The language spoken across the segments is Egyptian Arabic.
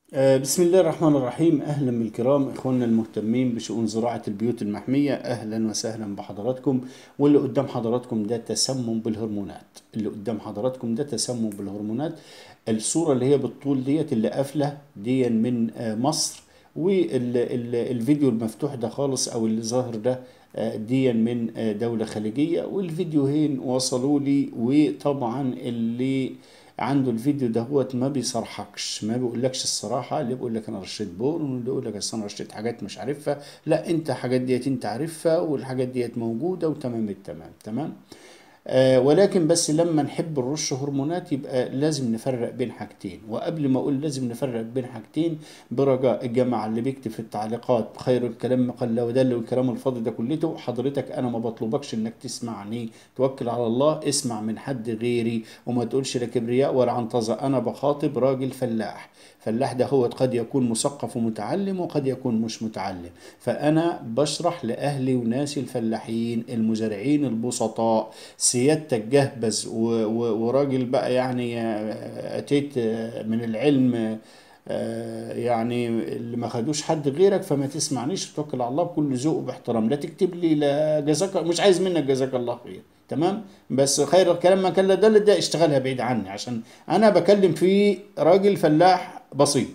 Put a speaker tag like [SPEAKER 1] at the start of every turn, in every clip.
[SPEAKER 1] آه، بسم الله الرحمن الرحيم أهلا بالكرام إخواننا المهتمين بشؤون زراعة البيوت المحمية أهلا وسهلا بحضراتكم واللي قدام حضراتكم ده تسمم بالهرمونات اللي قدام حضراتكم ده تسمم بالهرمونات الصورة اللي هي بالطول ديت اللي قافلة دي من آه، مصر والفيديو المفتوح ده خالص أو اللي ظاهر ده آه، دي من آه، دولة خليجية والفيديوهين وصلوا لي وطبعا اللي عنده الفيديو ده هو ما بيصرحكش ما بيقولكش الصراحة اللي بيقول لك انا رشيت بول واللي بيقول لك اصل انا رشيت حاجات مش عارفها لا انت حاجات ديت انت عارفها والحاجات ديت موجودة وتمام التمام تمام آه ولكن بس لما نحب نرش هرمونات يبقى لازم نفرق بين حاجتين وقبل ما اقول لازم نفرق بين حاجتين برجاء الجماعه اللي بيكتب في التعليقات خير الكلام ما قل ودل والكلام الفاضي ده كلته حضرتك انا ما بطلبكش انك تسمعني توكل على الله اسمع من حد غيري وما تقولش لا كبرياء ولا عنطزه انا بخاطب راجل فلاح فلاح ده هو قد يكون مثقف ومتعلم وقد يكون مش متعلم فأنا بشرح لأهلي وناسي الفلاحين المزارعين البسطاء سيادتك جهبذ و- و- وراجل بقى يعني آه، أتيت آه، من العلم آه، يعني اللي ما خدوش حد غيرك فما تسمعنيش توكل على الله بكل ذوق وباحترام لا تكتب لي لا جزاك مش عايز منك جزاك الله خير تمام بس خير الكلام ما كان لا ده ده اشتغلها بعيد عني عشان انا بكلم في راجل فلاح بسيط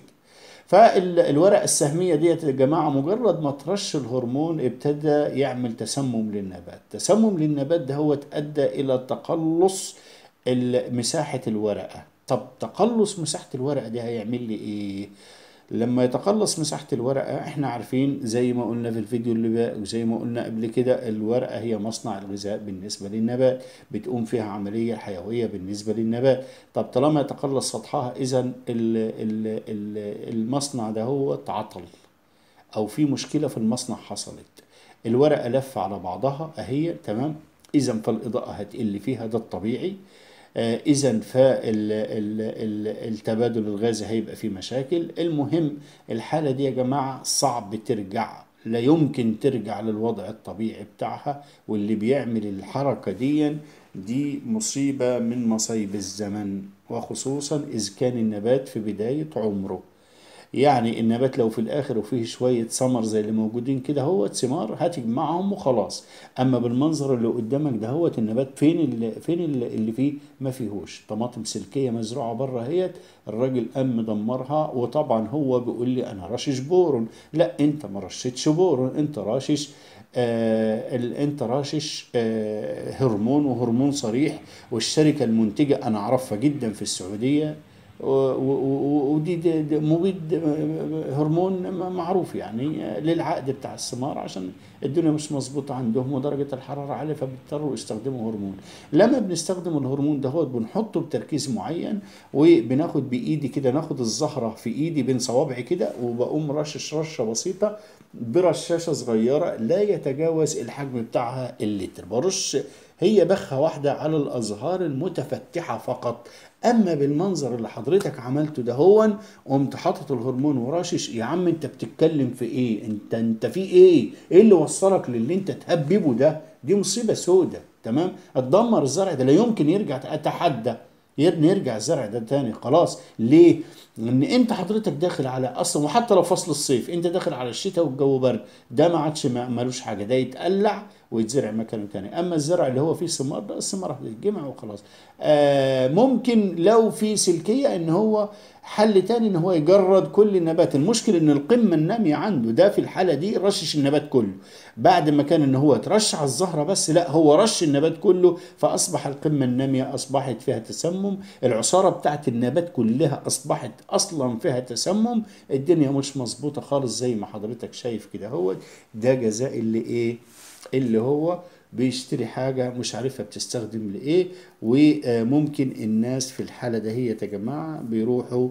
[SPEAKER 1] فالورقة السهمية ديت يا جماعة مجرد ما ترش الهرمون ابتدى يعمل تسمم للنبات تسمم للنبات ده هو ادى إلى تقلص ال- مساحة الورقة طب تقلص مساحة الورقة دي هيعمل لي ايه لما يتقلص مساحة الورقة احنا عارفين زي ما قلنا في الفيديو اللي بقى وزي ما قلنا قبل كده الورقة هي مصنع الغذاء بالنسبة للنبات بتقوم فيها عملية حيوية بالنسبة للنبات طب طالما يتقلص سطحها اذا ال- ال- ال- المصنع ده هو تعطل او في مشكله في المصنع حصلت الورقه لفه على بعضها اهي تمام اذا فالاضاءه هتقل فيها ده الطبيعي اذا فالتبادل الغازي هيبقى فيه مشاكل المهم الحاله دي يا جماعه صعب ترجع لا يمكن ترجع للوضع الطبيعي بتاعها واللي بيعمل الحركه دي دي مصيبه من مصايب الزمن وخصوصا اذا كان النبات في بدايه عمره يعني النبات لو في الاخر وفيه شويه ثمر زي اللي موجودين كده هو ثمار هتجمعهم وخلاص اما بالمنظر اللي قدامك ده هو النبات فين اللي فين اللي, اللي فيه ما فيهوش طماطم سلكيه مزروعه بره اهيت الراجل قام مدمرها وطبعا هو بيقول لي انا رشش بورون لا انت ما رشيتش بورون انت راشش آه ال- انت راشش آه هرمون وهرمون صريح والشركه المنتجه انا اعرفها جدا في السعوديه و- و- و- ودي دي دي مبيد هرمون معروف يعني للعقد بتاع الثمار عشان الدنيا مش مظبوطه عندهم ودرجه الحراره عاليه فبيضطروا يستخدموا هرمون لما بنستخدم الهرمون ده هو بنحطه بتركيز معين وبناخد بايدي كده ناخد الزهره في ايدي بين صوابعي كده وبقوم رشش رشه بسيطه برشاشه صغيره لا يتجاوز الحجم بتاعها اللتر برش هي بخة واحدة على الأزهار المتفتحة فقط أما بالمنظر اللي حضرتك عملته ده هو قمت حاطط الهرمون وراشش يا عم أنت بتتكلم في إيه أنت أنت في إيه إيه اللي وصلك للي أنت تهببه ده دي مصيبة سودة تمام اتدمر الزرع ده لا يمكن يرجع أتحدى ير- يرجع الزرع ده تاني خلاص ليه؟ لان انت حضرتك داخل على اصلا وحتى لو فصل الصيف انت داخل على الشتاء والجو برد ده ما عادش ما- ملوش حاجه ده يتقلع ويتزرع مكانه تاني اما الزرع اللي هو فيه ثمار ده الثمار هتتجمع وخلاص آه ممكن لو في سلكيه ان هو حل تاني ان هو يجرد كل النبات المشكله ان القمه الناميه عنده ده في الحاله دي رشش النبات كله بعد ما كان ان هو ترش على الزهره بس لا هو رش النبات كله فاصبح القمه الناميه اصبحت فيها تسمم العصاره بتاعت النبات كلها اصبحت اصلا فيها تسمم الدنيا مش مظبوطه خالص زي ما حضرتك شايف كده هو ده جزاء اللي ايه اللي هو بيشتري حاجة مش عارفها بتستخدم لإيه وممكن الناس في الحالة دهيت يا جماعة بيروحوا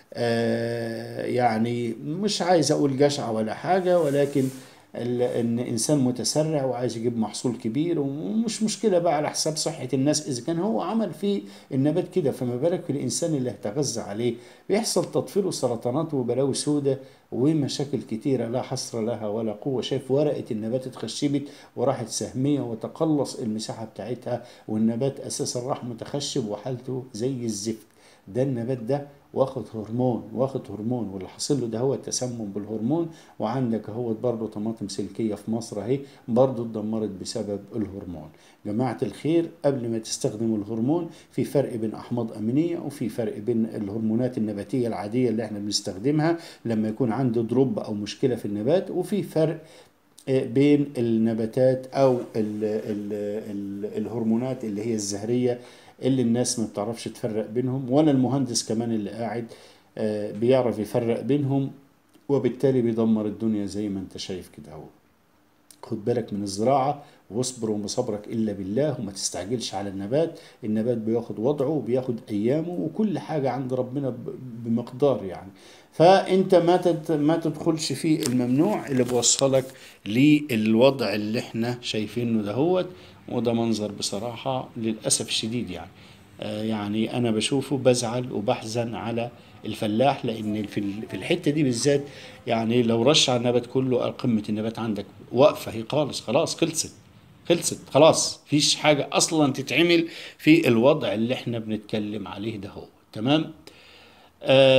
[SPEAKER 1] آه، يعني مش عايز أقول جشع ولا حاجة ولكن ال- ان انسان متسرع وعايز يجيب محصول كبير ومش مشكله بقى على حساب صحه الناس اذا كان هو عمل في النبات كده فما بالك في الانسان اللي هيتغذى عليه بيحصل تطفيل وسرطانات وبلاوي سودة ومشاكل كتيره لا حصر لها ولا قوه شايف ورقه النبات اتخشبت وراحت سهميه وتقلص المساحه بتاعتها والنبات اساسا راح متخشب وحالته زي الزفت ده النبات ده واخد هرمون واخد هرمون واللي حاصل له ده هو التسمم بالهرمون وعندك هو برضه طماطم سلكيه في مصر اهي برضه اتدمرت بسبب الهرمون جماعه الخير قبل ما تستخدموا الهرمون في فرق بين احماض امينيه وفي فرق بين الهرمونات النباتيه العاديه اللي احنا بنستخدمها لما يكون عنده دروب او مشكله في النبات وفي فرق بين النباتات او ال ال ال الهرمونات اللي هي الزهريه اللي الناس ما بتعرفش تفرق بينهم ولا المهندس كمان اللي قاعد بيعرف يفرق بينهم وبالتالي بيدمر الدنيا زي ما انت شايف كده اهو خد بالك من الزراعة واصبر وما صبرك إلا بالله وما تستعجلش على النبات النبات بياخد وضعه وبياخد أيامه وكل حاجة عند ربنا بمقدار يعني فأنت ما ما تدخلش في الممنوع اللي بوصلك للوضع اللي احنا شايفينه دهوت وده منظر بصراحة للأسف الشديد يعني آه يعني أنا بشوفه بزعل وبحزن على الفلاح لأن في في الحتة دي بالذات يعني لو رش على النبات كله قمة النبات عندك واقفة هي خالص خلاص خلصت خلصت خلاص مفيش حاجة أصلا تتعمل في الوضع اللي احنا بنتكلم عليه ده هو تمام آه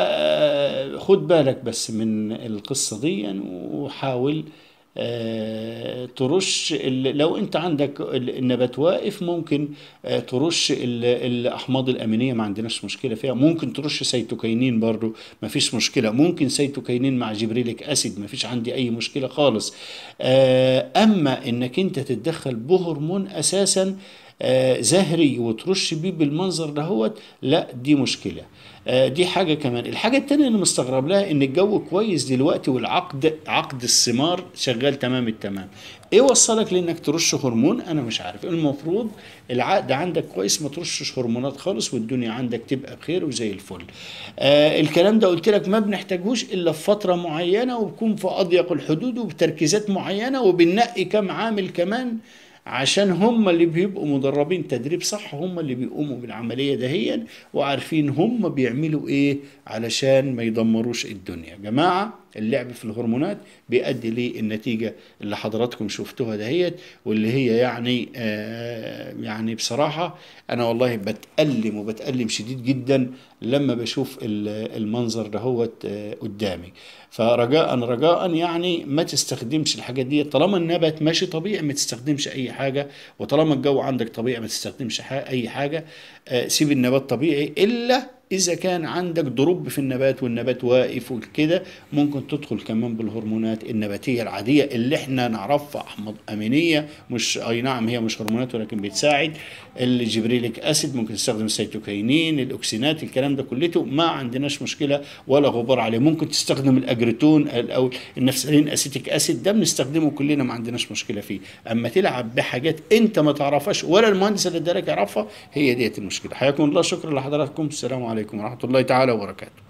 [SPEAKER 1] فخد بالك بس من القصة دي وحاول آه ترش لو انت عندك النبات واقف ممكن آه ترش الاحماض الامينيه ما عندناش مشكله فيها ممكن ترش سيتوكينين برضو ما فيش مشكله ممكن سيتوكينين مع جبريليك اسيد ما فيش عندي اي مشكله خالص آه اما انك انت تتدخل بهرمون اساسا زهري وترش بيه بالمنظر دهوت لا دي مشكله دي حاجه كمان الحاجه التانية اللي مستغرب لها ان الجو كويس دلوقتي والعقد عقد الثمار شغال تمام التمام ايه وصلك لانك ترش هرمون انا مش عارف المفروض العقد عندك كويس ما ترشش هرمونات خالص والدنيا عندك تبقى بخير وزي الفل آه الكلام ده قلت لك ما بنحتاجوش الا في فتره معينه وبكون في اضيق الحدود وبتركيزات معينه وبننقي كم عامل كمان عشان هم اللي بيبقوا مدربين تدريب صح هم اللي بيقوموا بالعمليه دهيا وعارفين هم بيعملوا ايه علشان ما يدمروش الدنيا جماعه اللعب في الهرمونات بيؤدي للنتيجه اللي حضراتكم شفتوها دهيت واللي هي يعني آه يعني بصراحه انا والله بتألم وبتألم شديد جدا لما بشوف المنظر دهوت آه قدامي فرجاء رجاء يعني ما تستخدمش الحاجات دي طالما النبات ماشي طبيعي ما تستخدمش اي حاجه وطالما الجو عندك طبيعي ما تستخدمش اي حاجه آه سيب النبات طبيعي الا إذا كان عندك ضروب في النبات والنبات واقف وكده ممكن تدخل كمان بالهرمونات النباتية العادية اللي احنا نعرفها أحماض أمينية مش أي نعم هي مش هرمونات ولكن بتساعد الجبريليك أسيد ممكن تستخدم السيتوكاينين الأكسينات الكلام ده كلته ما عندناش مشكلة ولا غبار عليه ممكن تستخدم الأجريتون أو النفسلين أسيتيك أسيد ده بنستخدمه كلنا ما عندناش مشكلة فيه أما تلعب بحاجات أنت ما تعرفهاش ولا المهندس اللي ادالك يعرفها هي ديت المشكلة حياكم الله شكرا لحضراتكم السلام عليكم عليكم ورحمة الله تعالى وبركاته